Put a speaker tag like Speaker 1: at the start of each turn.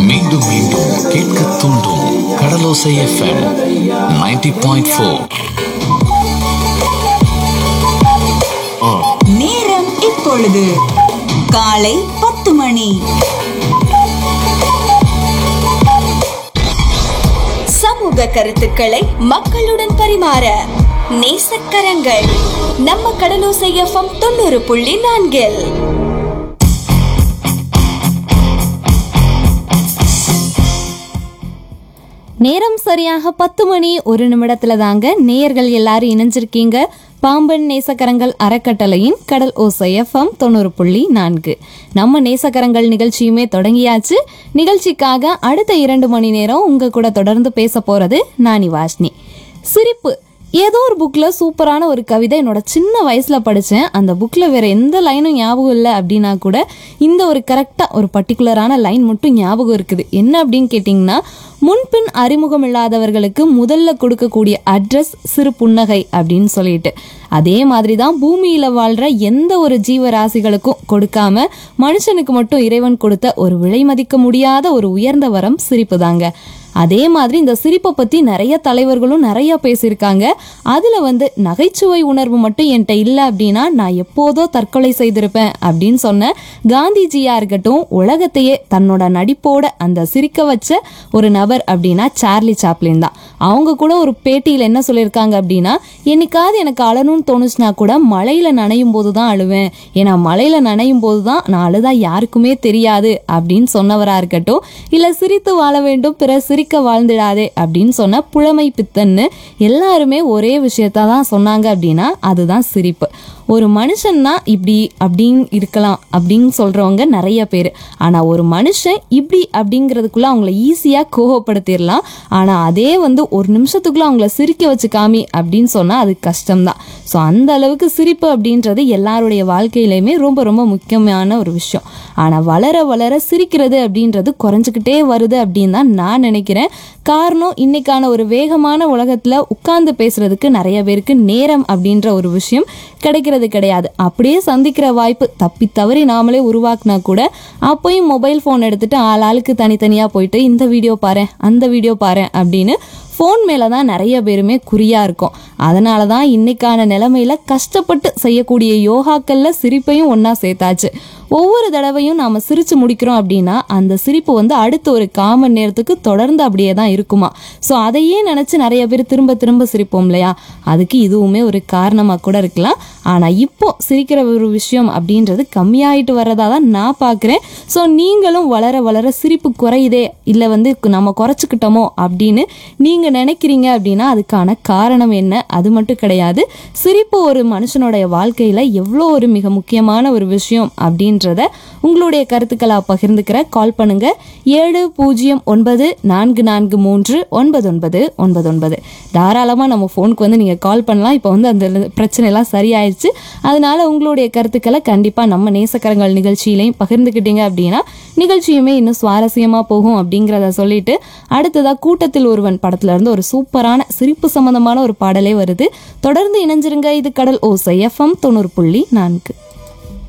Speaker 1: மீண்டும் மீண்டும் கேட்க தூண்டும் கடலோசை எஃப்எம் 90.4 பாயிண்ட் ஃபோர்
Speaker 2: நேரம் இப்பொழுது காலை பத்து மணி சமூக கருத்துக்களை மக்களுடன் பரிமாற நேசக்கரங்கள் நம்ம கடலோசை எஃப்எம் தொண்ணூறு புள்ளி நான்கில்
Speaker 3: நேரம் சரியாக பத்து மணி ஒரு நிமிடத்துல தாங்க நேயர்கள் எல்லாரும் இணைஞ்சிருக்கீங்க பாம்பன் நேசக்கரங்கள் அறக்கட்டளையின் கடல் ஓசை எஃப்எம் தொண்ணூறு புள்ளி நான்கு நம்ம நேசக்கரங்கள் நிகழ்ச்சியுமே தொடங்கியாச்சு நிகழ்ச்சிக்காக அடுத்த இரண்டு மணி நேரம் உங்க கூட தொடர்ந்து பேச போறது நானி வாஷ்னி சிரிப்பு ஏதோ ஒரு புக்கில் சூப்பரான ஒரு கவிதை என்னோட சின்ன வயசில் படித்தேன் அந்த புக்கில் வேற எந்த லைனும் ஞாபகம் இல்லை அப்படின்னா கூட இந்த ஒரு கரெக்டாக ஒரு பர்டிகுலரான லைன் மட்டும் ஞாபகம் இருக்குது என்ன அப்படின்னு கேட்டிங்கன்னா முன்பின் அறிமுகம் இல்லாதவர்களுக்கு முதல்ல கொடுக்கக்கூடிய அட்ரஸ் சிறு புன்னகை அப்படின்னு சொல்லிட்டு அதே மாதிரி தான் பூமியில் வாழ்கிற எந்த ஒரு ஜீவராசிகளுக்கும் கொடுக்காம மனுஷனுக்கு மட்டும் இறைவன் கொடுத்த ஒரு விலை மதிக்க முடியாத ஒரு உயர்ந்த வரம் சிரிப்பு தாங்க அதே மாதிரி இந்த சிரிப்பை பற்றி நிறைய தலைவர்களும் நிறைய பேசியிருக்காங்க அதில் வந்து நகைச்சுவை உணர்வு மட்டும் என்கிட்ட இல்லை அப்படின்னா நான் எப்போதோ தற்கொலை செய்திருப்பேன் அப்படின்னு சொன்ன காந்திஜியா இருக்கட்டும் உலகத்தையே தன்னோட நடிப்போட அந்த சிரிக்க வச்ச ஒரு நபர் அப்படின்னா சார்லி சாப்ளின் தான் அவங்க கூட ஒரு பேட்டியில் என்ன சொல்லியிருக்காங்க அப்படின்னா என்னைக்காவது எனக்கு அழணும்னு தோணுச்சுனா கூட மழையில் நனையும் போது தான் அழுவேன் ஏன்னா மழையில் நனையும் போது தான் நான் அழுதா யாருக்குமே தெரியாது அப்படின்னு சொன்னவராக இருக்கட்டும் இல்லை சிரித்து வாழ வேண்டும் பிற சிரிக்க வாழ்ந்திடாதே அப்படின்னு சொன்ன புழமை பித்தன்னு எல்லாருமே ஒரே விஷயத்த தான் சொன்னாங்க அப்படின்னா அதுதான் சிரிப்பு ஒரு மனுஷன்னா இப்படி அப்படின்னு இருக்கலாம் அப்படின்னு சொல்றவங்க நிறைய பேர் ஆனா ஒரு மனுஷன் இப்படி அப்படிங்கிறதுக்குள்ள அவங்கள ஈஸியா கோவப்படுத்திடலாம் ஆனா அதே வந்து ஒரு நிமிஷத்துக்குள்ள அவங்கள சிரிக்க வச்சு காமி அப்படின்னு சொன்னா அது கஷ்டம்தான் ஸோ அந்த அளவுக்கு சிரிப்பு அப்படின்றது எல்லாருடைய வாழ்க்கையிலையுமே ரொம்ப ரொம்ப முக்கியமான ஒரு விஷயம் ஆனா வளர வளர சிரிக்கிறது அப்படின்றது குறைஞ்சிக்கிட்டே வருது அப்படின்னு தான் நான் நினைக்கிறேன் காரணம் இன்னைக்கான ஒரு வேகமான உலகத்துல உட்கார்ந்து பேசுறதுக்கு நிறைய பேருக்கு நேரம் அப்படின்ற ஒரு விஷயம் கிடைக்கிறது கிடையாது அப்படியே சந்திக்கிற வாய்ப்பு தப்பி தவறி நாமளே உருவாக்குனா கூட அப்பயும் மொபைல் ஃபோன் எடுத்துட்டு ஆள் ஆளுக்கு தனித்தனியா போயிட்டு இந்த வீடியோ பாரு அந்த வீடியோ பாரு அப்படின்னு ஃபோன் மேலே தான் நிறைய பேருமே குறியா இருக்கும் அதனால தான் இன்னைக்கான நிலைமையில கஷ்டப்பட்டு செய்யக்கூடிய யோகாக்கள்ல சிரிப்பையும் ஒன்றா சேர்த்தாச்சு ஒவ்வொரு தடவையும் நாம் சிரிச்சு முடிக்கிறோம் அப்படின்னா அந்த சிரிப்பு வந்து அடுத்த ஒரு காமன் நேரத்துக்கு தொடர்ந்து அப்படியே தான் இருக்குமா ஸோ அதையே நினச்சி நிறைய பேர் திரும்ப திரும்ப சிரிப்போம் இல்லையா அதுக்கு இதுவுமே ஒரு காரணமாக கூட இருக்கலாம் ஆனால் இப்போ சிரிக்கிற ஒரு விஷயம் அப்படின்றது கம்மியாயிட்டு வர்றதா தான் நான் பார்க்குறேன் ஸோ நீங்களும் வளர வளர சிரிப்பு குறையுதே இல்லை வந்து நம்ம குறைச்சிக்கிட்டோமோ அப்படின்னு நீங்கள் நினைக்கிறீங்க அப்படின்னா அதுக்கான காரணம் என்ன அது மட்டும் கிடையாது சிரிப்பு ஒரு மனுஷனுடைய வாழ்க்கையில் எவ்வளோ ஒரு மிக முக்கியமான ஒரு விஷயம் அப்படின்றத உங்களுடைய கருத்துக்களா பகிர்ந்துக்கிற கால் பண்ணுங்க ஏழு பூஜ்ஜியம் ஒன்பது நான்கு நான்கு மூன்று ஒன்பது ஒன்பது ஒன்பது ஒன்பது தாராளமாக நம்ம ஃபோனுக்கு வந்து நீங்கள் கால் பண்ணலாம் இப்போ வந்து அந்த பிரச்சனை எல்லாம் சரியாயிடுச்சு அதனால உங்களுடைய கருத்துக்களை கண்டிப்பாக நம்ம நேசக்கரங்கள் நிகழ்ச்சியிலையும் பகிர்ந்துக்கிட்டீங்க அப்படின்னா நிகழ்ச்சியுமே இன்னும் சுவாரஸ்யமாக போகும் அப்படிங்கிறத சொல்லிட்டு அடுத்ததாக கூட்டத்தில் ஒருவன் படத்துல இருந்து ஒரு சூப்பரான சிரிப்பு சம்பந்தமான ஒரு பாடலே வருது தொடர்ந்து இணைஞ்சிருங்க இது கடல் ஓசை எஃப்எம் தொண்ணூறு புள்ளி நான்கு